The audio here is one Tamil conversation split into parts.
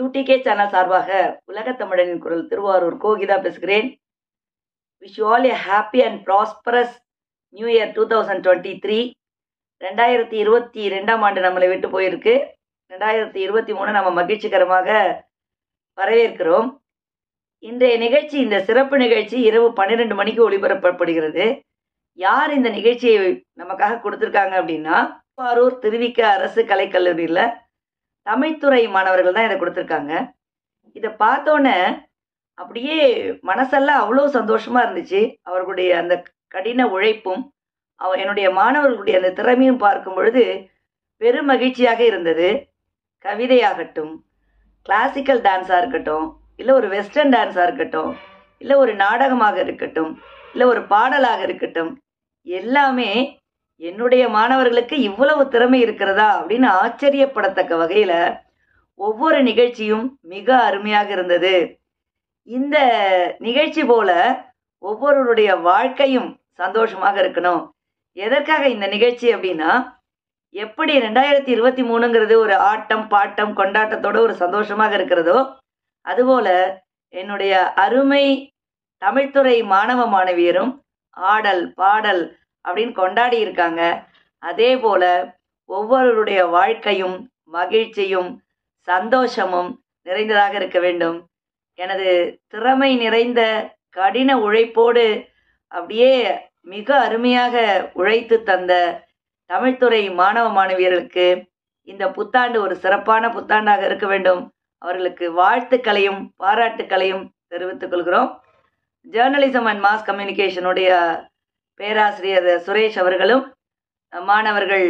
யூடிகே சேனல் சார்பாக உலகத் தமிழனின் குரல் திருவாரூர் கோகிதா பேசுகிறேன் wish you all a happy and prosperous new year two thousand twenty three ரெண்டாயிரத்தி இருபத்தி ரெண்டாம் ஆண்டு நம்மளை விட்டு போயிருக்கு ரெண்டாயிரத்தி இருபத்தி மூணு நம்ம மகிழ்ச்சிகரமாக வரவேற்கிறோம் இன்றைய நிகழ்ச்சி இந்த சிறப்பு நிகழ்ச்சி இரவு பன்னிரெண்டு மணிக்கு ஒளிபரப்பப்படுகிறது யார் இந்த நிகழ்ச்சியை நமக்காக கொடுத்துருக்காங்க அப்படின்னா திருவாரூர் திருவிக்க அரசு கலைக்கல்லூரியில் தமிழ்துறை மாணவர்கள் தான் இதை கொடுத்துருக்காங்க இதை பார்த்தோன்னே அப்படியே மனசெல்லாம் அவ்வளோ சந்தோஷமாக இருந்துச்சு அவர்களுடைய அந்த கடின உழைப்பும் அவ என்னுடைய மாணவர்களுடைய அந்த திறமையும் பார்க்கும் பொழுது பெரும் மகிழ்ச்சியாக இருந்தது கவிதையாகட்டும் கிளாசிக்கல் டான்ஸாக இருக்கட்டும் இல்லை ஒரு வெஸ்டர்ன் டான்ஸாக இருக்கட்டும் இல்லை ஒரு நாடகமாக இருக்கட்டும் இல்லை ஒரு பாடலாக இருக்கட்டும் எல்லாமே என்னுடைய மாணவர்களுக்கு இவ்வளவு திறமை இருக்கிறதா அப்படின்னு ஆச்சரியப்படத்தக்க வகையில் ஒவ்வொரு நிகழ்ச்சியும் மிக அருமையாக இருந்தது இந்த நிகழ்ச்சி போல ஒவ்வொருவருடைய வாழ்க்கையும் சந்தோஷமாக இருக்கணும் எதற்காக இந்த நிகழ்ச்சி அப்படின்னா எப்படி ரெண்டாயிரத்தி இருபத்தி மூணுங்கிறது ஒரு ஆட்டம் பாட்டம் கொண்டாட்டத்தோட ஒரு சந்தோஷமாக இருக்கிறதோ அதுபோல என்னுடைய அருமை தமிழ்துறை மாணவ மாணவியரும் ஆடல் பாடல் அப்படின்னு கொண்டாடி இருக்காங்க அதே போல ஒவ்வொருவருடைய வாழ்க்கையும் மகிழ்ச்சியும் சந்தோஷமும் நிறைந்ததாக இருக்க வேண்டும் எனது திறமை நிறைந்த கடின உழைப்போடு அப்படியே மிக அருமையாக உழைத்து தந்த தமிழ்துறை மாணவ மாணவியர்களுக்கு இந்த புத்தாண்டு ஒரு சிறப்பான புத்தாண்டாக இருக்க வேண்டும் அவர்களுக்கு வாழ்த்துக்களையும் பாராட்டுக்களையும் தெரிவித்துக் கொள்கிறோம் ஜேர்னலிசம் அண்ட் மாஸ் கம்யூனிகேஷனுடைய பேராசிரியர் சுரேஷ் அவர்களும் மாணவர்கள்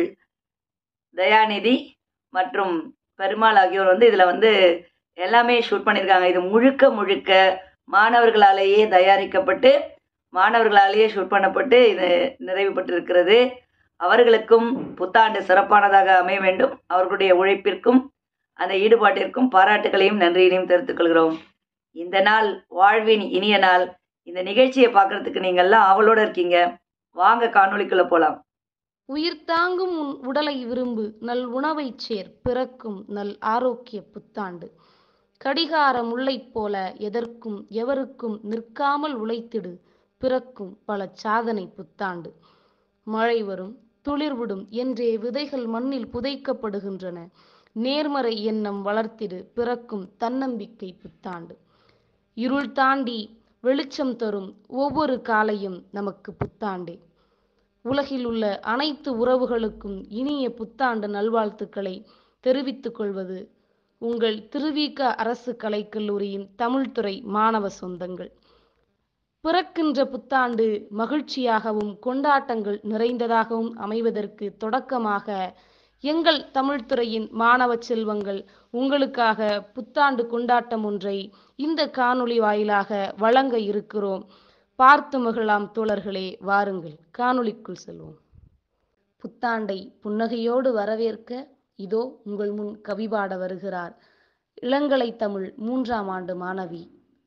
தயாநிதி மற்றும் பெருமாள் ஆகியோர் வந்து இதில் வந்து எல்லாமே ஷூட் பண்ணியிருக்காங்க இது முழுக்க முழுக்க மாணவர்களாலேயே தயாரிக்கப்பட்டு மாணவர்களாலேயே ஷூட் பண்ணப்பட்டு இது நிறைவு பெற்றிருக்கிறது அவர்களுக்கும் புத்தாண்டு சிறப்பானதாக அமைய வேண்டும் அவர்களுடைய உழைப்பிற்கும் அந்த ஈடுபாட்டிற்கும் பாராட்டுகளையும் நன்றியினையும் தெரிவித்துக் கொள்கிறோம் இந்த நாள் வாழ்வின் இனிய நாள் இந்த நிகழ்ச்சியை பார்க்கறதுக்கு நீங்கள்லாம் ஆவலோடு இருக்கீங்க வாங்க காணொளிக்குள்ள போலாம் உயிர் தாங்கும் உன் உடலை விரும்பு நல் உணவைச் சேர் பிறக்கும் நல் ஆரோக்கிய புத்தாண்டு கடிகார முல்லைப் போல எதற்கும் எவருக்கும் நிற்காமல் உழைத்திடு பிறக்கும் பல சாதனை புத்தாண்டு மழை வரும் துளிர்விடும் என்றே விதைகள் மண்ணில் புதைக்கப்படுகின்றன நேர்மறை எண்ணம் வளர்த்திடு பிறக்கும் தன்னம்பிக்கை புத்தாண்டு இருள் தாண்டி வெளிச்சம் தரும் ஒவ்வொரு காலையும் நமக்கு புத்தாண்டே உலகில் உள்ள அனைத்து உறவுகளுக்கும் இனிய புத்தாண்டு நல்வாழ்த்துக்களை தெரிவித்துக் கொள்வது உங்கள் திருவிக அரசு கலைக்கல்லூரியின் தமிழ்துறை மாணவ சொந்தங்கள் பிறக்கின்ற புத்தாண்டு மகிழ்ச்சியாகவும் கொண்டாட்டங்கள் நிறைந்ததாகவும் அமைவதற்கு தொடக்கமாக எங்கள் தமிழ்துறையின் மாணவ செல்வங்கள் உங்களுக்காக புத்தாண்டு கொண்டாட்டம் ஒன்றை இந்த காணொளி வாயிலாக வழங்க இருக்கிறோம் பார்த்து மகிழாம் தோழர்களே வாருங்கள் காணொளிக்குள் செல்வோம் புத்தாண்டை புன்னகையோடு வரவேற்க இதோ உங்கள் முன் கவிபாட வருகிறார் இளங்கலை தமிழ் மூன்றாம் ஆண்டு மாணவி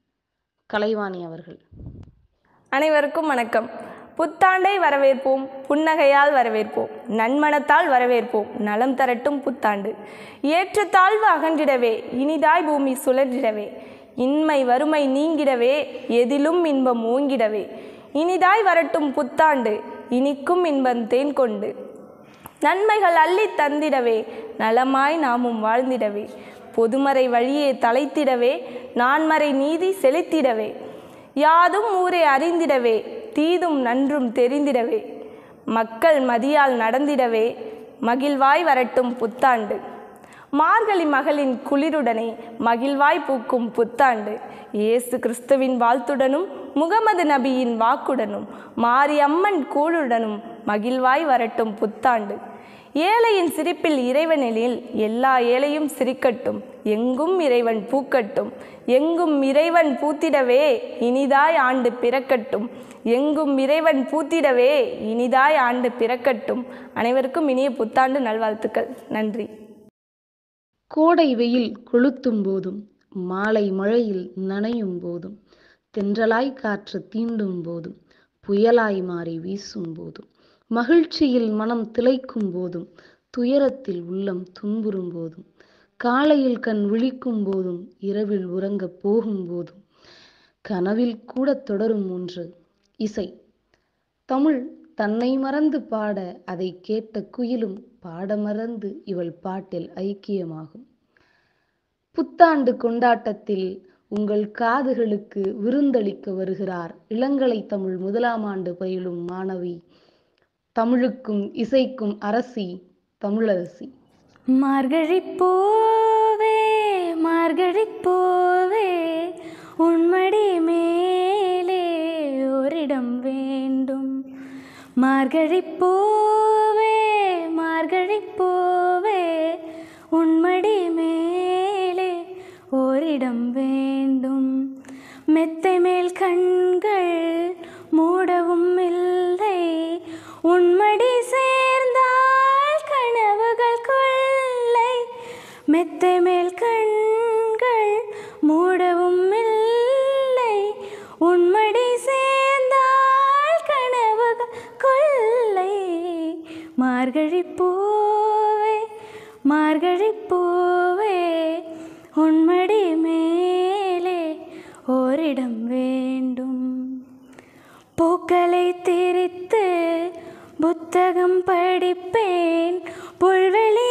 கலைவாணி அவர்கள் அனைவருக்கும் வணக்கம் புத்தாண்டை வரவேற்போம் புன்னகையால் வரவேற்போம் நன்மனத்தால் வரவேற்போம் நலம் தரட்டும் புத்தாண்டு ஏற்றத்தாழ்வு அகன்றிடவே இனிதாய் பூமி சுழன்றிடவே இன்மை வறுமை நீங்கிடவே எதிலும் இன்பம் ஓங்கிடவே இனிதாய் வரட்டும் புத்தாண்டு இனிக்கும் இன்பம் தேன் கொண்டு நன்மைகள் அள்ளி தந்திடவே நலமாய் நாமும் வாழ்ந்திடவே பொதுமறை வழியே தலைத்திடவே நான்மறை நீதி செலுத்திடவே யாதும் ஊரே அறிந்திடவே தீதும் நன்றும் தெரிந்திடவே மக்கள் மதியால் நடந்திடவே மகிழ்வாய் வரட்டும் புத்தாண்டு மார்கழி மகளின் குளிருடனே மகிழ்வாய் பூக்கும் புத்தாண்டு இயேசு கிறிஸ்துவின் வாழ்த்துடனும் முகமது நபியின் வாக்குடனும் மாரியம்மன் கூழுடனும் மகிழ்வாய் வரட்டும் புத்தாண்டு ஏழையின் சிரிப்பில் இறைவனில் எல்லா ஏழையும் சிரிக்கட்டும் எங்கும் இறைவன் பூக்கட்டும் எங்கும் இறைவன் பூத்திடவே இனிதாய் ஆண்டு பிறக்கட்டும் எங்கும் இறைவன் பூத்திடவே இனிதாய் ஆண்டு பிறக்கட்டும் அனைவருக்கும் இனிய புத்தாண்டு நல்வாழ்த்துக்கள் நன்றி கோடை வெயில் கொளுத்தும் போதும் மாலை மழையில் நனையும் போதும் தென்றலாய் காற்று தீண்டும் போதும் புயலாய் மாறி வீசும் போதும் மகிழ்ச்சியில் மனம் திளைக்கும் போதும் துயரத்தில் உள்ளம் துன்புறும் போதும் காலையில் கண் விழிக்கும் போதும் இரவில் உறங்கப் போகும் போதும் கனவில் கூட தொடரும் ஒன்று இசை தமிழ் தன்னை மறந்து பாட அதை கேட்ட குயிலும் பாட மறந்து இவள் பாட்டில் ஐக்கியமாகும் புத்தாண்டு கொண்டாட்டத்தில் உங்கள் காதுகளுக்கு விருந்தளிக்க வருகிறார் இளங்கலை தமிழ் முதலாம் ஆண்டு பயிலும் மாணவி தமிழுக்கும் இசைக்கும் அரசி தமிழரசி மார்கழி பூவே மார்கழி பூவே உன்மடி மேலே ஓரிடம் வேண்டும் மார்கழி பூவே மார்கழி பூவே உன்மடி மேலே ஓரிடம் வேண்டும் மெத்தை மேல் கண்கள் மூடவும் இல்லை உன்மடி சேர்ந்தால் கனவுகள் கொள்ளை மெத்தை மேல் கண்கள் மூடவும் இல்லை உன்மடி சேர்ந்தால் கனவுகள் கொள்ளை மார்கழி பூவே மார்கழி பூவே உன்மடி மேலே ஓரிடம் வேண்டும் பூக்களை திரித்து புத்தகம் படிப்பேன் புல்வெளி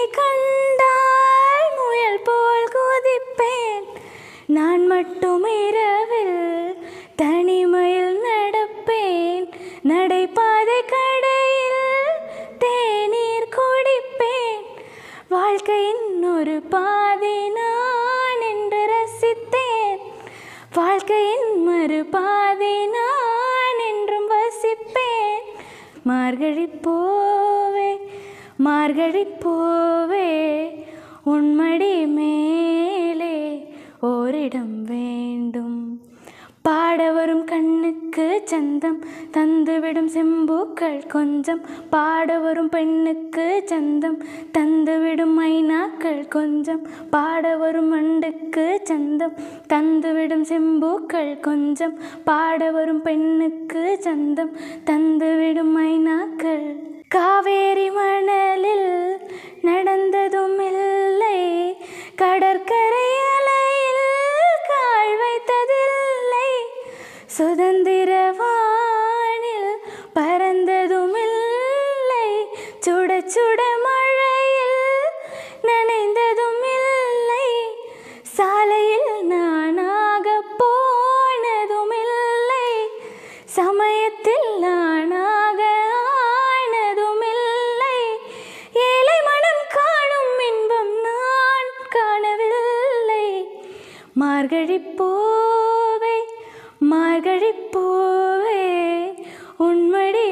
கண்டால் முயல் போல் குதிப்பேன் நான் மட்டும் இரவில் தனிமையில் நடப்பேன் நடைபாதை கடையில் தேநீர் குடிப்பேன் வாழ்க்கையின் ஒரு பாதை நான் என்று ரசித்தேன் வாழ்க்கையின் மறுபாதை நான் என்றும் வசிப்பேன் மார்கழி போவே மார்கழி போவே உன்மடி மேலே ஓரிடம் வேண்டும் பாட வரும் கண்ணுக்கு சந்தம் தந்துவிடும் செம்பூக்கள் கொஞ்சம் பாட வரும் பெண்ணுக்கு சந்தம் தந்துவிடும் மைனாக்கள் கொஞ்சம் பாட வரும் மண்டுக்கு சந்தம் தந்துவிடும் செம்பூக்கள் கொஞ்சம் பாட வரும் பெண்ணுக்கு சந்தம் தந்துவிடும் மைனாக்கள் காவேரி மணலில் நடந்ததும் இல்லை கடற்கரை அலையில் கால் வைத்ததில்லை சுதந்திர வானில் பறந்ததும் இல்லை சுட சுட மழையில் நனைந்ததும் இல்லை சாலையில் நானாக போனதும் இல்லை சமயத்தில் நானாக ஆனதும் இல்லை ஏழை மனம் காணும் இன்பம் நான் காணவில்லை மார்கழி பூவே மார்கழி பூவே உன்மடி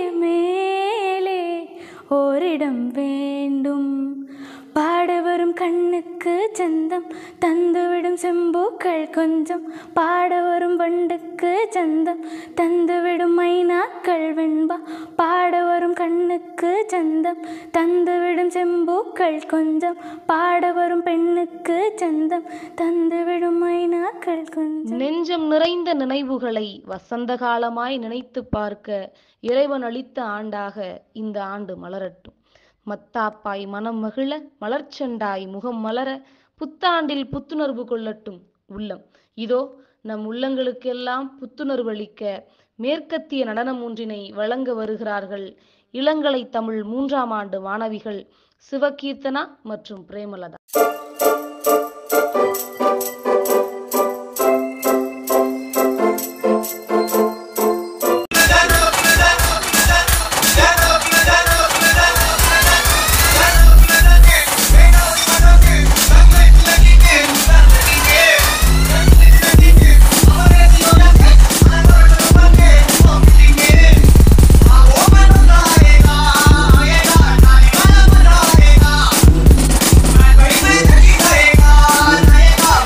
மேலே ஓரிடம் வேண்டும் பாட வரும் கண்ணுக்கு சந்தம் தந்துவிடும் செம்பூக்கள் கொஞ்சம் பாட வரும் வண்டுக்கு சந்தம் தந்துவிடும் மைனாக்கள் வெண்பா பாட வரும் கண்ணுக்கு சந்தம் தந்துவிடும் செம்பூக்கள் கொஞ்சம் பாட வரும் பெண்ணுக்கு சந்தம் தந்துவிடும் மைனாக்கள் கொஞ்சம் நெஞ்சம் நிறைந்த நினைவுகளை வசந்த காலமாய் நினைத்து பார்க்க இறைவன் அளித்த ஆண்டாக இந்த ஆண்டு மலரட்டும் மத்தாப்பாய் மனம் மகிழ மலர்ச்செண்டாய் முகம் மலர புத்தாண்டில் புத்துணர்வு கொள்ளட்டும் உள்ளம் இதோ நம் உள்ளங்களுக்கெல்லாம் புத்துணர்வு அளிக்க மேற்கத்திய நடனம் ஒன்றினை வழங்க வருகிறார்கள் இளங்கலை தமிழ் மூன்றாம் ஆண்டு மாணவிகள் சிவகீர்த்தனா மற்றும் பிரேமலதா Hey,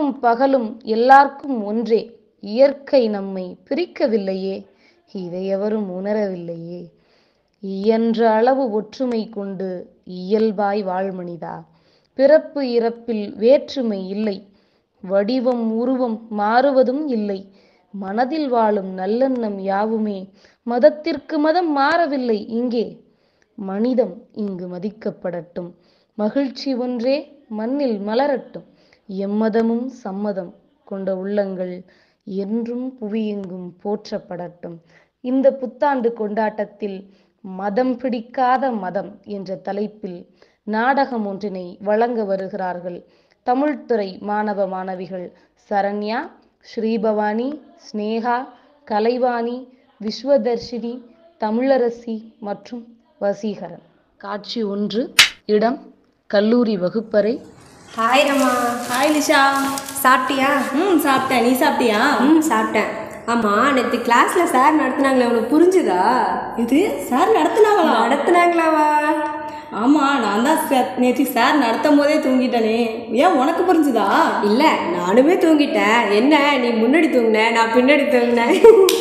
இரவும் பகலும் எல்லாருக்கும் ஒன்றே இயற்கை நம்மை பிரிக்கவில்லையே இதை எவரும் உணரவில்லையே இயன்ற அளவு ஒற்றுமை கொண்டு இயல்பாய் வாழ்மனிதா பிறப்பு இறப்பில் வேற்றுமை இல்லை வடிவம் உருவம் மாறுவதும் இல்லை மனதில் வாழும் நல்லெண்ணம் யாவுமே மதத்திற்கு மதம் மாறவில்லை இங்கே மனிதம் இங்கு மதிக்கப்படட்டும் மகிழ்ச்சி ஒன்றே மண்ணில் மலரட்டும் எம்மதமும் சம்மதம் கொண்ட உள்ளங்கள் என்றும் புவியெங்கும் போற்றப்படட்டும் இந்த புத்தாண்டு கொண்டாட்டத்தில் மதம் பிடிக்காத மதம் என்ற தலைப்பில் நாடகம் ஒன்றினை வழங்க வருகிறார்கள் தமிழ்துறை மாணவ மாணவிகள் சரண்யா ஸ்ரீபவானி ஸ்னேகா கலைவாணி விஸ்வதர்ஷினி தமிழரசி மற்றும் வசீகரன் காட்சி ஒன்று இடம் கல்லூரி வகுப்பறை ஹாய் ரமா ஹாய் லிஷா சாப்பிட்டியா ம் சாப்பிட்டேன் நீ சாப்பிட்டியா ம் சாப்பிட்டேன் ஆமாம் நேற்று கிளாஸில் சார் நடத்துனாங்களே உனக்கு புரிஞ்சுதா இது சார் நடத்துனாங்களா நடத்துனாங்களாவா ஆமாம் நான் தான் நேற்று சார் நடத்தும் போதே தூங்கிட்டேனே ஏன் உனக்கு புரிஞ்சுதா இல்லை நானுமே தூங்கிட்டேன் என்ன நீ முன்னாடி தூங்கின நான் பின்னாடி தூங்கினேன்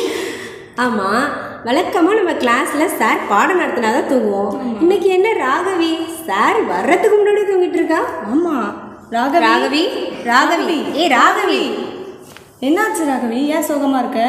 ஆமாம் வழக்கமாக நம்ம கிளாஸில் சார் பாடம் நடத்தினா தான் தூங்குவோம் இன்னைக்கு என்ன ராகவி சார் வர்றதுக்கு முன்னாடி தூங்கிட்டு இருக்கா ஆமாம் ராகவி ராகவி ராகவி ஏ ராகவி என்னாச்சு ராகவி ஏன் சோகமாக இருக்க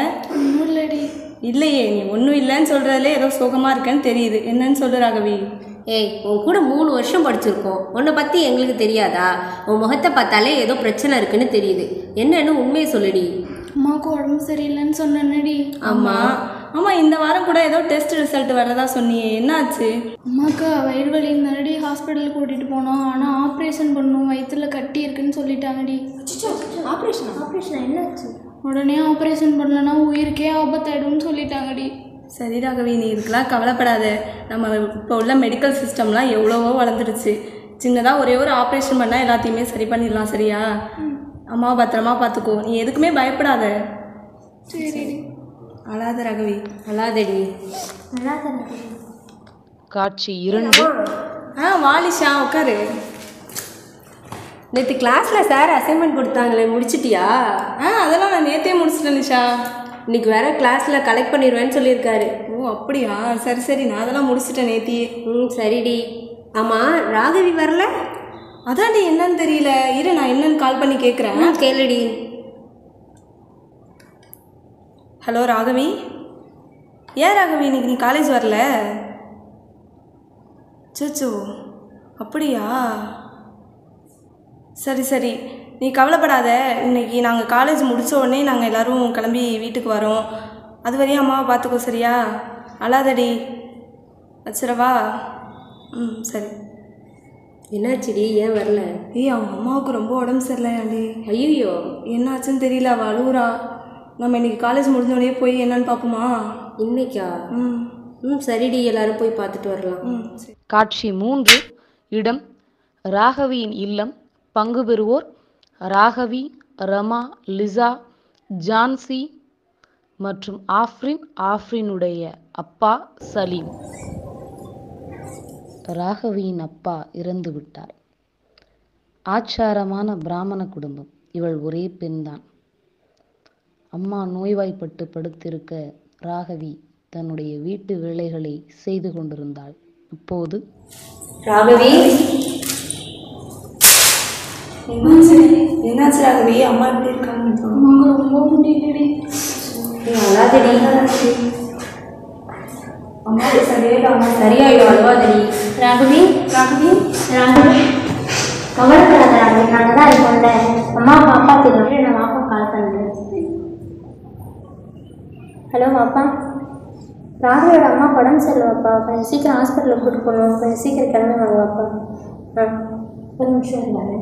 இல்லையே நீ ஒன்றும் இல்லைன்னு சொல்கிறதுல ஏதோ சோகமாக இருக்கேன்னு தெரியுது என்னன்னு சொல்லு ராகவி ஏய் உன் கூட மூணு வருஷம் படிச்சிருக்கோம் உன்னை பற்றி எங்களுக்கு தெரியாதா உன் முகத்தை பார்த்தாலே ஏதோ பிரச்சனை இருக்குன்னு தெரியுது என்னன்னு உண்மையை சொல்லுடி அம்மாவுக்கு உடம்பு சரியில்லைன்னு சொன்னேன்னடி ஆமாம் ஆமாம் இந்த வாரம் கூட ஏதோ டெஸ்ட் ரிசல்ட் வர்றதா சொன்னியே என்னாச்சு அம்மாவுக்கு வயிறு வலி இருந்தாடி ஹாஸ்பிட்டல் கூட்டிகிட்டு போனோம் ஆனால் ஆப்ரேஷன் பண்ணணும் வயிற்றுல கட்டி இருக்குன்னு சொல்லிட்டாங்கடி ஆப்ரேஷன் ஆப்ரேஷன் என்னாச்சு உடனே ஆப்ரேஷன் பண்ணலன்னா உயிருக்கே ஆபத்தாயிடும்னு சொல்லிட்டாங்கடி சரி ராகவி நீ இதுக்கெல்லாம் கவலைப்படாத நம்ம இப்போ உள்ள மெடிக்கல் சிஸ்டம்லாம் எவ்வளவோ வளர்ந்துருச்சு சின்னதாக ஒரே ஒரு ஆப்ரேஷன் பண்ணால் எல்லாத்தையுமே சரி பண்ணிடலாம் சரியா அம்மாவை பத்திரமா பார்த்துக்கோ நீ எதுக்குமே பயப்படாத சரி அழாத ராகவி அழாதடி காட்சி இரண்டு ஆ வாலிஷா உட்காரு நேற்று கிளாஸில் சார் அசைன்மெண்ட் கொடுத்தாங்களே முடிச்சிட்டியா ஆ அதெல்லாம் நான் நேற்றே முடிச்சிட்டேன் நிஷா இன்னைக்கு வேற கிளாஸில் கலெக்ட் பண்ணிடுவேன்னு சொல்லியிருக்காரு ஓ அப்படியா சரி சரி நான் அதெல்லாம் முடிச்சிட்டேன் நேத்தியே ம் சரிடி ஆமாம் ராகவி வரல அதான்டி என்னன்னு தெரியல இரு நான் என்னன்னு கால் பண்ணி கேட்குறேன் ம் கேளுடி ஹலோ ராகவி ஏன் ராகவி இன்னைக்கு நீ காலேஜ் வரல சச்சோ அப்படியா சரி சரி நீ கவலைப்படாத இன்னைக்கு நாங்கள் காலேஜ் முடிச்ச உடனே நாங்கள் எல்லாரும் கிளம்பி வீட்டுக்கு வரோம் அது வரையும் அம்மாவை பார்த்துக்கோ சரியா அழாதடி வச்சிரவா ம் சரி என்னாச்சுடி ஏன் வரல ஏய் அவங்க அம்மாவுக்கு ரொம்ப உடம்பு சரியில்லையாண்டி ஐயோ என்னாச்சுன்னு தெரியல அவள் அழுகுறா நம்ம இன்னைக்கு காலேஜ் முடிஞ்சோடனே போய் என்னன்னு பார்ப்போமா இன்னைக்கா ம் ம் சரிடி எல்லாரும் போய் பார்த்துட்டு வரலாம் ம் சரி காட்சி மூன்று இடம் ராகவியின் இல்லம் பங்கு பெறுவோர் ராகவி ரமா லிசா ஜான்சி மற்றும் ஆஃப்ரின் ஆஃப்ரினுடைய அப்பா சலீம் ராகவியின் அப்பா இறந்து விட்டார் ஆச்சாரமான பிராமண குடும்பம் இவள் ஒரே பெண்தான் அம்மா நோய்வாய்ப்பட்டு படுத்திருக்க ராகவி தன்னுடைய வீட்டு வேலைகளை செய்து கொண்டிருந்தாள் அப்போது ராகவி என்னாச்சு என்னாச்சு ராகவி அம்மா எப்படி இருக்காங்க அம்மாவுக்கு ரொம்ப முடியலடி நீ அழாதடி அம்மாவுக்கு சரியாயிடும் அம்மா சரியாயிடும் அழுவாதடி ராகவி ராகவி ராகவி கவலைப்படாத ராகவி நாங்கள் தான் இருக்கோம்ல அம்மா அப்பா தெரியும் நான் அப்பா கால் பண்ணுறேன் ஹலோ அப்பா ராகவியோட அம்மா உடம்பு சரியில்லைப்பா கொஞ்சம் சீக்கிரம் ஹாஸ்பிட்டலுக்கு கூட்டு போகணும் கொஞ்சம் சீக்கிரம் கிளம்பி வாங்க அப்பா ஆ ஒரு நிமிஷம் இருந்தாரு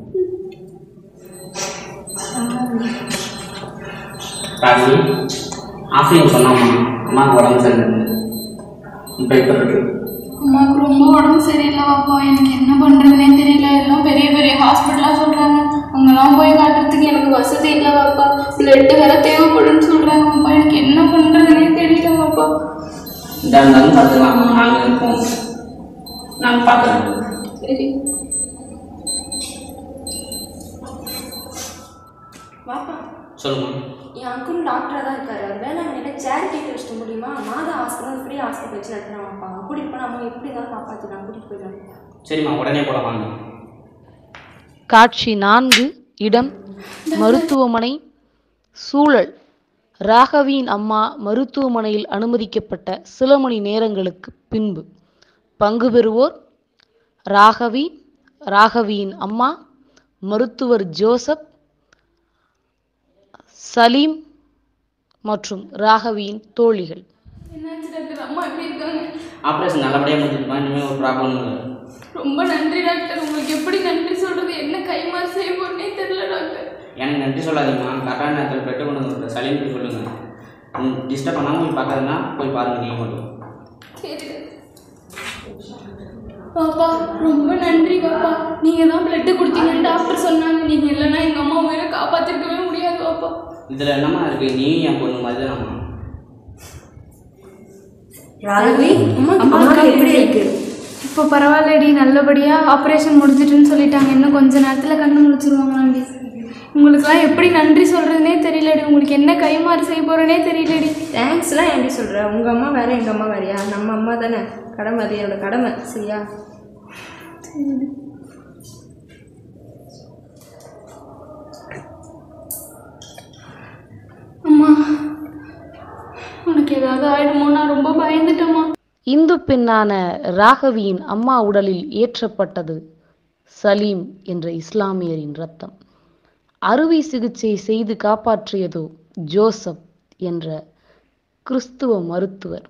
ராகவி ஆஃப்லைன் சொன்னாம்மா அம்மாவுக்கு உடம்பு சரியில்லை இப்போ இப்போ இருக்கு அம்மாவுக்கு ரொம்ப உடம்பு சரியில்லைவாப்பா எனக்கு என்ன பண்ணுறதுனே தெரியல எல்லாம் பெரிய பெரிய ஹாஸ்பிட்டலாக சொல்கிறாங்க அங்கெல்லாம் போய் காட்டுறதுக்கு எனக்கு வசதி இல்லைவாப்பா பிளட்டு வேற தேவைப்படுன்னு சொல்கிறாங்கப்பா எனக்கு என்ன பண்ணுறதுனே தெரியலவாப்பா இந்த இருந்தாலும் பார்த்துக்கலாம் நாங்கள் இருக்கோம் நாங்கள் பார்க்குறோம் சரி வாப்பா சொல்லுமா என் அங்கிள் டாக்டராக தான் இருக்காரு அவர் வேளாங்கண்ணியில் சேரிட்டி ட்ரஸ்ட் மூலியமா மாதா ஹாஸ்பிட்டல் ஃப்ரீ ஹாஸ்பிட்டல் வச்சு நடத்துகிறாங்கப்பா கூட்டிகிட்டு போனால் அவங்க எப்படி இருந்தாலும் காப்பாற்றிக்கலாம் கூட்டிகிட்டு போயிடுவாங்க சரிம்மா உடனே போல வாங்க காட்சி நான்கு இடம் மருத்துவமனை சூழல் ராகவியின் அம்மா மருத்துவமனையில் அனுமதிக்கப்பட்ட சில மணி நேரங்களுக்கு பின்பு பங்கு பெறுவோர் ராகவி ராகவியின் அம்மா மருத்துவர் ஜோசப் சலீம் மற்றும் ராகவியின் தோழிகள் என்னாச்சு டாக்டர் அம்மா எப்படி இருக்காங்க ஆப்ரேஷன் நல்லபடியாக முடிஞ்சிருப்பா இனிமேல் ஒரு ப்ராப்ளமும் இல்லை ரொம்ப நன்றி டாக்டர் உங்களுக்கு எப்படி நன்றி சொல்றது என்ன கைமாறு செய்ய போறேனே தெரியல டாக்டர் எனக்கு நன்றி சொல்லாதீங்கம்மா கரெக்டான நேரத்தில் பெற்று கொண்டு வந்து சலீம் சொல்லுங்கள் டிஸ்டர்ப் பண்ணாமல் போய் பார்க்கறதுனா போய் பாருங்கள் நீங்கள் மட்டும் சரி பாப்பா ரொம்ப நன்றி பாப்பா நீங்க தான் பிளட் கொடுத்தீங்கன்னு டாக்டர் சொன்னாங்க நீங்க இல்லைன்னா எங்க அம்மா உயிரை காப்பாத்திருக்கவே முடியாது பாப்பா இதில் என்னம்மா இருக்குது நீ என் பொண்ணு மாதிரி தானம்மா ராகவி அம்மாவுக்கு எப்படி இருக்கு இப்போ பரவாயில்லடி நல்லபடியா ஆப்ரேஷன் முடிஞ்சிட்டுன்னு சொல்லிட்டாங்க இன்னும் கொஞ்ச நேரத்துல கண்ணு முடிச்சிருவாங்களாண்டி உங்களுக்குலாம் எப்படி நன்றி சொல்றதுனே தெரியலடி உங்களுக்கு என்ன கைமாறு செய்ய போறேனே தெரியலடி தேங்க்ஸ்லாம் எப்படி சொல்கிற உங்கள் அம்மா வேற எங்கள் அம்மா வேறையா நம்ம அம்மா தானே கடமை அது என்னோட கடமை சரியா அம்மா உனக்கு ஏதாவது ஆயிடுமோ நான் ரொம்ப பயந்துட்டேம்மா இந்து பெண்ணான ராகவியின் அம்மா உடலில் ஏற்றப்பட்டது சலீம் என்ற இஸ்லாமியரின் ரத்தம் அறுவை சிகிச்சை செய்து காப்பாற்றியதோ ஜோசப் என்ற கிறிஸ்துவ மருத்துவர்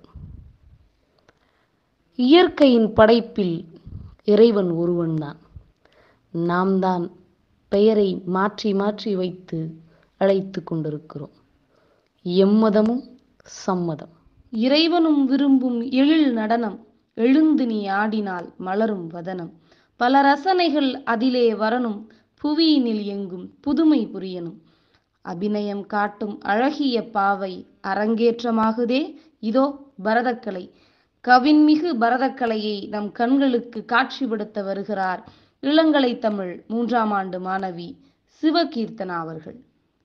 இயற்கையின் படைப்பில் இறைவன் ஒருவன்தான் நாம் தான் பெயரை மாற்றி மாற்றி வைத்து அழைத்து கொண்டிருக்கிறோம் எம்மதமும் சம்மதம் இறைவனும் விரும்பும் எழில் நடனம் எழுந்து நீ ஆடினால் மலரும் வதனம் பல ரசனைகள் அதிலே வரணும் புவியினில் எங்கும் புதுமை புரியணும் அபிநயம் காட்டும் அழகிய பாவை அரங்கேற்றமாகுதே இதோ பரதக்கலை கவின்மிகு பரதக்கலையை நம் கண்களுக்கு காட்சிப்படுத்த வருகிறார் இளங்கலை தமிழ் மூன்றாம் ஆண்டு மாணவி சிவகீர்த்தனா அவர்கள்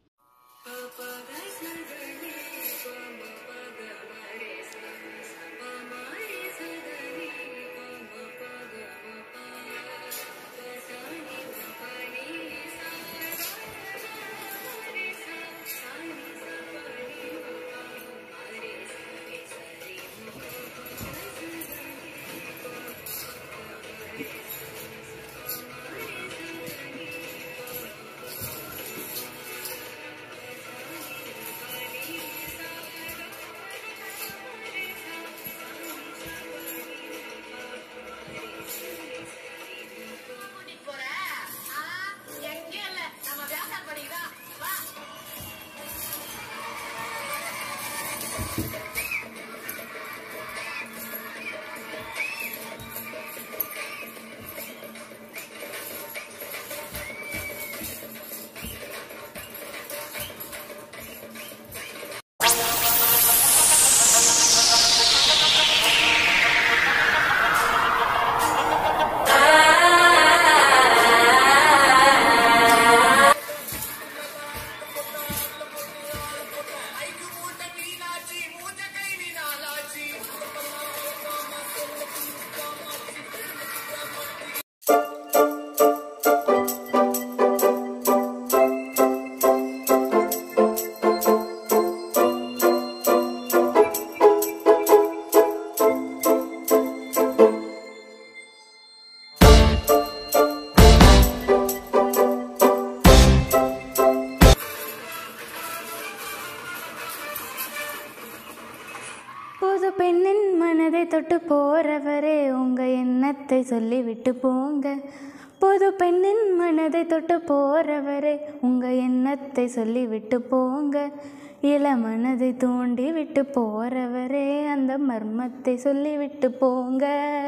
புது பெண்ணின் மனதை தொட்டு போறவரே உங்க எண்ணத்தை சொல்லி விட்டு போங்க புது பெண்ணின் மனதை தொட்டு போறவரே உங்க எண்ணத்தை சொல்லி விட்டு போங்க இள மனதை தூண்டி விட்டு போறவரே அந்த மர்மத்தை சொல்லி விட்டு போங்க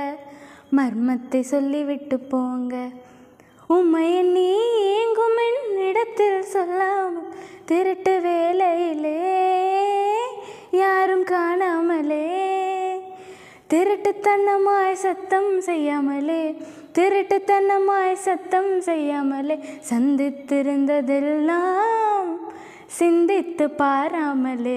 மர்மத்தை சொல்லி விட்டு போங்க உம்மையை நீ ஏங்கும் இடத்தில் சொல்லாமல் திருட்டு வேலையிலே யாரும் காணாமலே திருட்டுத்தனமாய் சத்தம் செய்யாமலே திருட்டுத்தனமாய் சத்தம் செய்யாமலே சந்தித்திருந்ததெல்லாம் சிந்தித்து பாராமலே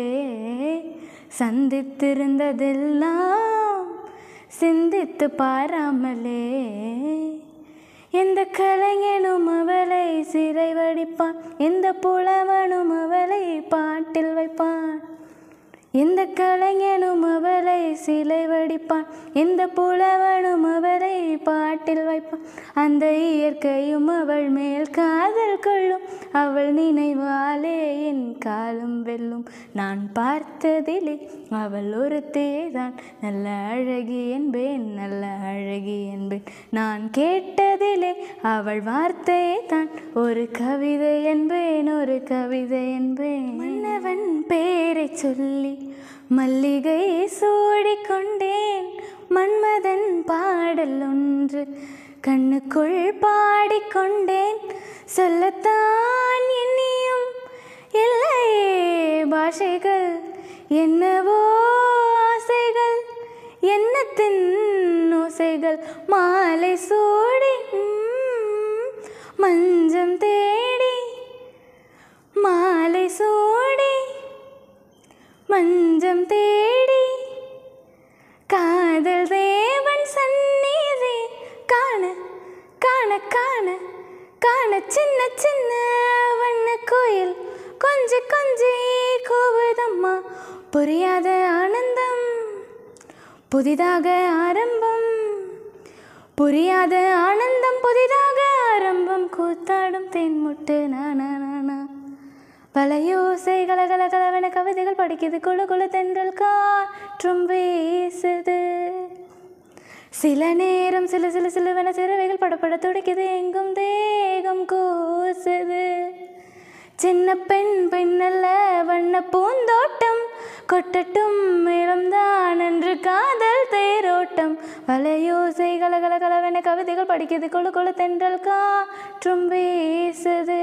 சந்தித்திருந்ததெல்லாம் சிந்தித்து பாராமலே எந்த கலைஞனும் அவளை சிறை வடிப்பான் எந்த புலவனும் அவளை பாட்டில் வைப்பான் எந்த கலைஞனும் அவளை சிலை வடிப்பான் எந்த புலவனும் அவளை பாட்டில் வைப்பான் அந்த இயற்கையும் அவள் மேல் காதல் கொள்ளும் அவள் நினைவாலே என் காலம் வெல்லும் நான் பார்த்ததிலே அவள் ஒரு தேதான் நல்ல அழகி என்பேன் நல்ல அழகி என்பேன் நான் கேட்டதிலே அவள் வார்த்தையே தான் ஒரு கவிதை என்பேன் ஒரு கவிதை என்பேன் மன்னவன் பேரை சொல்லி மல்லிகை சூடிக்கொண்டேன் மன்மதன் பாடல் ஒன்று கண்ணுக்குள் பாடிக்கொண்டேன் சொல்லத்தான் எண்ணியும் இல்லையே பாஷைகள் என்னவோ ஆசைகள் எண்ணத்தின் ஓசைகள் மாலை சூடி ம், மஞ்சம் தேடி மாலை சூடி மஞ்சம் தேடி காதல் தேவன் சந்நிதி காண காண காண காண சின்ன சின்ன வண்ண கோயில் கொஞ்ச கொஞ்சி கோவதம்மா புரியாத ஆனந்தம் புதிதாக ஆரம்பம் புரியாத ஆனந்தம் புதிதாக ஆரம்பம் கூத்தாடும் தேன்முட்டு நானா நானா பலையோசை கலகல கலவென கவிதைகள் படிக்குது குழு குழு தென்றல் காற்றும் வீசுது சில நேரம் சில சில சிலுவென சிறவைகள் படப்பட துடிக்குது எங்கும் தேகம் கூசுது சின்ன பெண் பெண்ணல்ல வண்ண பூந்தோட்டம் கொட்டட்டும் மேளம்தான் என்று காதல் தேரோட்டம் வலையோசை கலகல கலவென கவிதைகள் படிக்குது குழு குழு தென்றல் காற்றும் வீசுது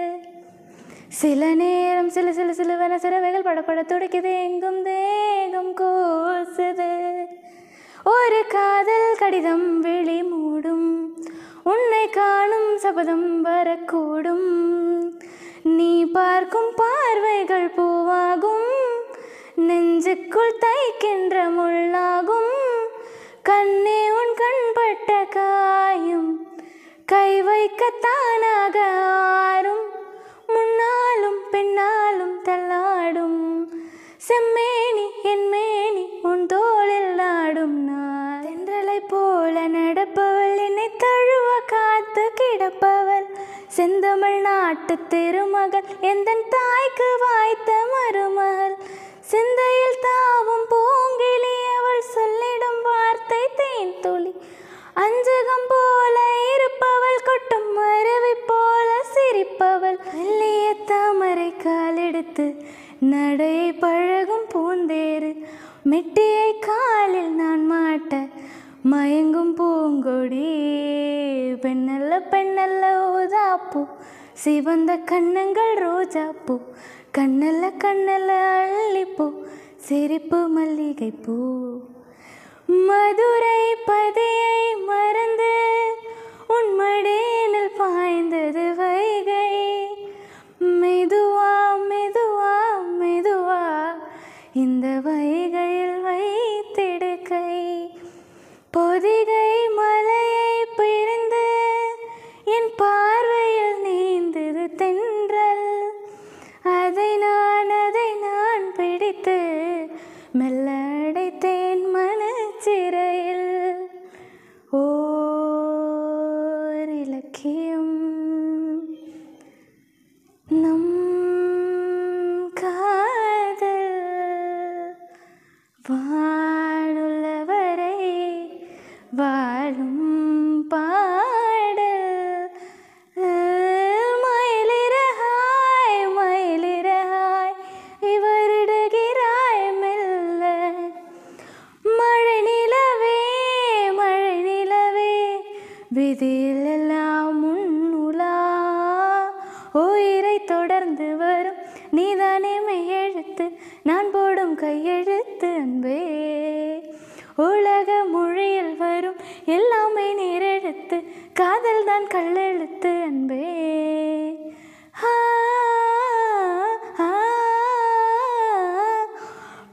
சில நேரம் சில சில சிலுவென சிறவைகள் படப்பட துடிக்குது எங்கும் தேகம் கூசுது ஒரு காதல் கடிதம் விழி மூடும் உன்னை காணும் சபதம் வரக்கூடும் நீ பார்க்கும் பார்வைகள் பூவாகும் நெஞ்சுக்குள் தைக்கின்ற முள்ளாகும் கண்ணே உன் கண்பட்ட காயும் கை வைக்கத்தானாக ஆறும் முன்னாலும் பின்னாலும் தள்ளாடும் செம்மேனி என் மேனி உன் தோளில் ஆடும் நான் தென்றலை போல நடப்பவள் என்னை தழுவ காத்து கிடப்பவள் செந்தமிழ் நாட்டு திருமகள் எந்தன் தாய்க்கு வாய்த்த மருமகள் சிந்தையில் தாவும் பூங்கிலி அவள் சொல்லிடும் வார்த்தை தேன் துளி அஞ்சகம் போல இருப்பவள் கொட்டும் மரவை போல சிரிப்பவள் மெல்லிய தாமரை காலெடுத்து நடையை பழகும் பூந்தேறு மெட்டியை காலில் நான் மாட்ட மயங்கும் பூங்கொடி பெண்ணல்ல பெண்ணல்ல ஊதாப்பூ சிவந்த கண்ணங்கள் ரோஜாப்பூ கண்ணல்ல கண்ணல்ல அள்ளிப்பூ சிரிப்பு மல்லிகைப்பூ மதுரை பதியை மறந்து உன் மடேனில் பாய்ந்தது வைகை மெதுவா மெதுவா மெதுவா இந்த வைகையில் வைத்திடு கை பொதிகை மலையை பிரிந்து என் பார்வையில் நீந்தது தென்றல் அதை நான் அதை நான் பிடித்து மெல்ல அடைத்தேன் மனச்சிறையில் ஓர் இலக்கியம் நம் காதல் வாழுள்ளவரை வாழும் பாடல் மயிலிறகாய் மயிலிறகாய் இவரிடுகிறாய் மெல்ல மழை நிலவே மழை நிலவே விதியில் எல்லாம் முன்னுலா உயிரை தொடர்ந்து வரும் நீதானே மெய்யெழுத்து நான் போடும் கையெழுத்து அன்பே உலக மொழியில் வரும் எல்லாமே நேரெழுத்து காதல் தான் கல்லெழுத்து அன்பே ஆ, ஆ,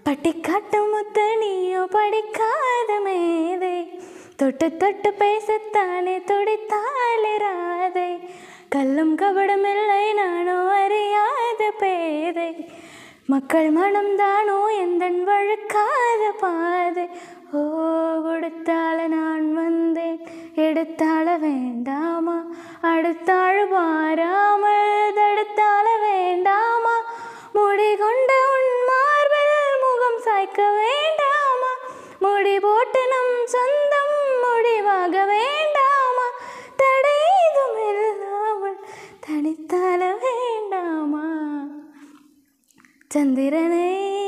பட்டிக்காட்டு முத்து நீயோ படிக்காத மேதை தொட்டு தொட்டு பேசத்தானே துடித்தாலே ராதை கல்லும் கபடமில்லை நானோ அறியாத பேதை மக்கள் மனம்தானோ எந்தன் வழுக்காத பாதை ஓ கொடுத்தால நான் வந்தேன் எடுத்தாள வேண்டாமா அடுத்தாள் வாராமல் தடுத்தாள வேண்டாமா முடி கொண்ட உன் மார்பில் முகம் சாய்க்க வேண்டாமா முடி போட்டு நம் சொந்தம் முடிவாக வேண்டாமா தடைதும் இல்லாமல் தனித்தாள வேண்டாமா சந்திரனை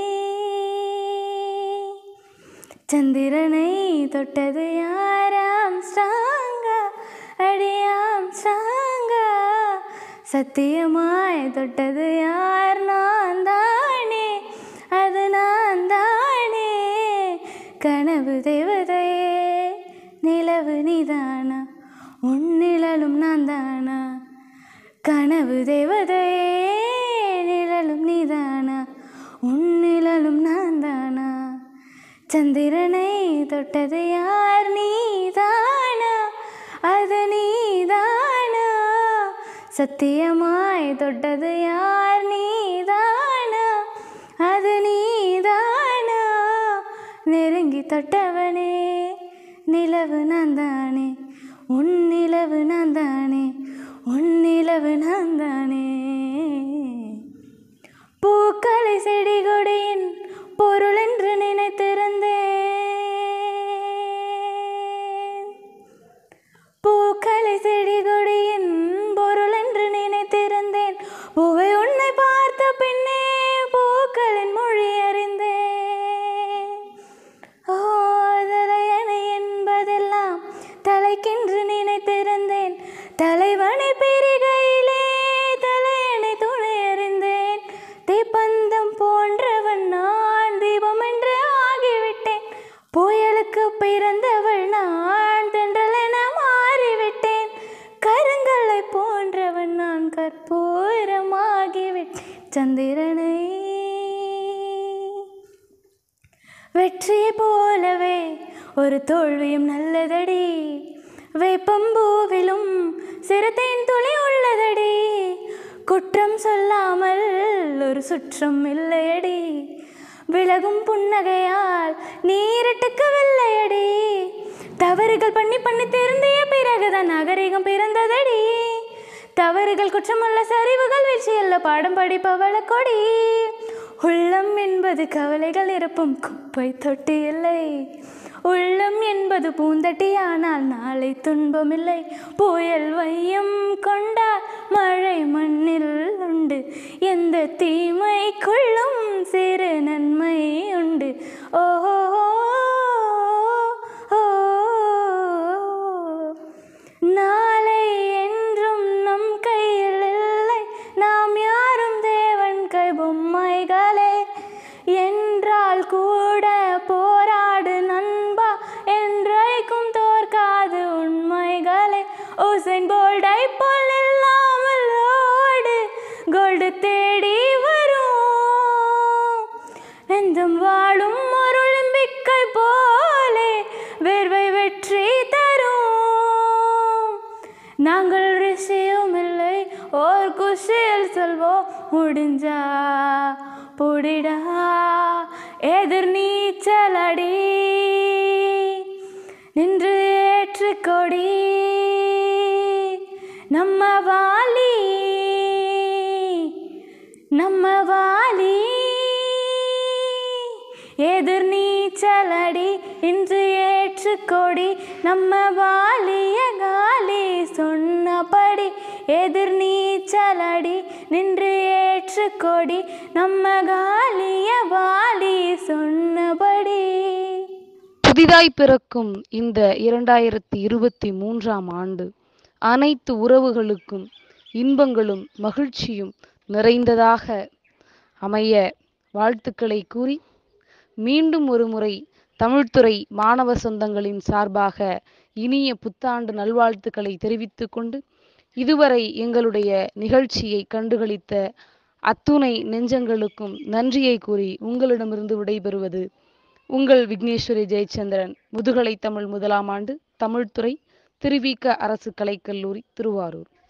சந்திரனை தொட்டது யாராம் ஸ்ட்ராங்கா அடியாம் ஸ்ட்ராங்கா சத்தியமாய் தொட்டது யார் நான் தானே அது நான் தானே கனவு தேவதையே நிலவு நீதானா உன் நிழலும் நான் தானா கனவு தேவதையே நிழலும் நீதானா உன் நிழலும் நான் தானா சந்திரனை தொட்டது யார் நீதானா அது நீதானா சத்தியமாய் தொட்டது யார் நீதானா அது நீதானா நெருங்கி தொட்டவனே நிலவு நான் தானே உன் நிலவு நான் தானே உன் நிலவு நான் தானே பூக்களை செடி கொடியின் பொருள் என்று நினைத்திருந்தேன் பூக்களை செடி கொடியின் பொருள் என்று நினைத்திருந்தேன் பூவை உன்னை பார்த்த பின்னே பூக்களின் மொழி அறிந்தேன் ஓ தலையணை என்பதெல்லாம் தலைக்கென்று நினைத்திருந்தேன் தலைவனை பெருகையிலே தலையணை துணை அறிந்தேன் தீப்பந்தம் போன்றவன் நான் தீபம் என்று ஆகிவிட்டேன் புயலுக்கு பிறந்தவள் நான் தென்றல் என மாறிவிட்டேன் கருங்கல்லை போன்றவன் நான் கற்பூரமாகிவிட்டேன் சந்திரனை வெற்றி போலவே ஒரு தோல்வியும் நல்லதடி வேப்பம்பூவிலும் சிறுத்தேன் துளி உள்ளதடி குற்றம் சொல்லாமல் ஒரு சுற்றம் இல்லையடி விலகும் புன்னகையால் நீரட்டுக்கு வெள்ளையடி தவறுகள் பண்ணி பண்ணி திருந்திய பிறகுதான் நாகரிகம் பிறந்ததடி தவறுகள் குற்றமல்ல சரிவுகள் வீழ்ச்சியல்ல பாடம் படிப்பவள கொடி உள்ளம் என்பது கவலைகள் நிரப்பும் குப்பை தொட்டி இல்லை உள்ளம் என்பது பூந்தட்டி ஆனால் நாளை துன்பமில்லை புயல் வையம் கொண்டால் மழை மண்ணில் உண்டு எந்த தீமைக்குள்ளும் சிறு நன்மை உண்டு ஓஹோ நாளை என்றும் நம் கையில் இல்லை நாம் யாரும் தேவன் கை பொம்மைகளே என்றால் கூட போராடு நண்பா என்றைக்கும் தோற்காது உண்மைகளே உசைன் போல்டை போல் இல்லாமல் ஓடு கோல்டு தேடி வரும் நெஞ்சம் வாழும் ஒரு ஒலிம்பிக்கை போலே வேர்வை வெற்றி தரும் நாங்கள் ரிஷியும் இல்லை ஓர் குஷியில் சொல்வோம் முடிஞ்சா புடிடா எதிர் நீச்சலடி நின்று ஏற்று கொடி நம்ம வாலி நம்ம வாலி எதிர் நீச்சலடி இன்று ஏற்று கொடி நம்ம வாலிய காலி சொன்னபடி எதிர் நீச்சலடி நின்று ஏற்று கொடி நம்ம காலிய வாலி சொன்னபடி புதிதாய் பிறக்கும் இந்த இரண்டாயிரத்தி இருபத்தி மூன்றாம் ஆண்டு அனைத்து உறவுகளுக்கும் இன்பங்களும் மகிழ்ச்சியும் நிறைந்ததாக அமைய வாழ்த்துக்களை கூறி மீண்டும் ஒரு முறை தமிழ்துறை மாணவ சொந்தங்களின் சார்பாக இனிய புத்தாண்டு நல்வாழ்த்துக்களை தெரிவித்துக் கொண்டு இதுவரை எங்களுடைய நிகழ்ச்சியை கண்டுகளித்த அத்துணை நெஞ்சங்களுக்கும் நன்றியை கூறி உங்களிடமிருந்து விடைபெறுவது உங்கள் விக்னேஸ்வரி ஜெயச்சந்திரன் முதுகலை தமிழ் முதலாம் ஆண்டு தமிழ்துறை திருவிக அரசு கலைக்கல்லூரி திருவாரூர்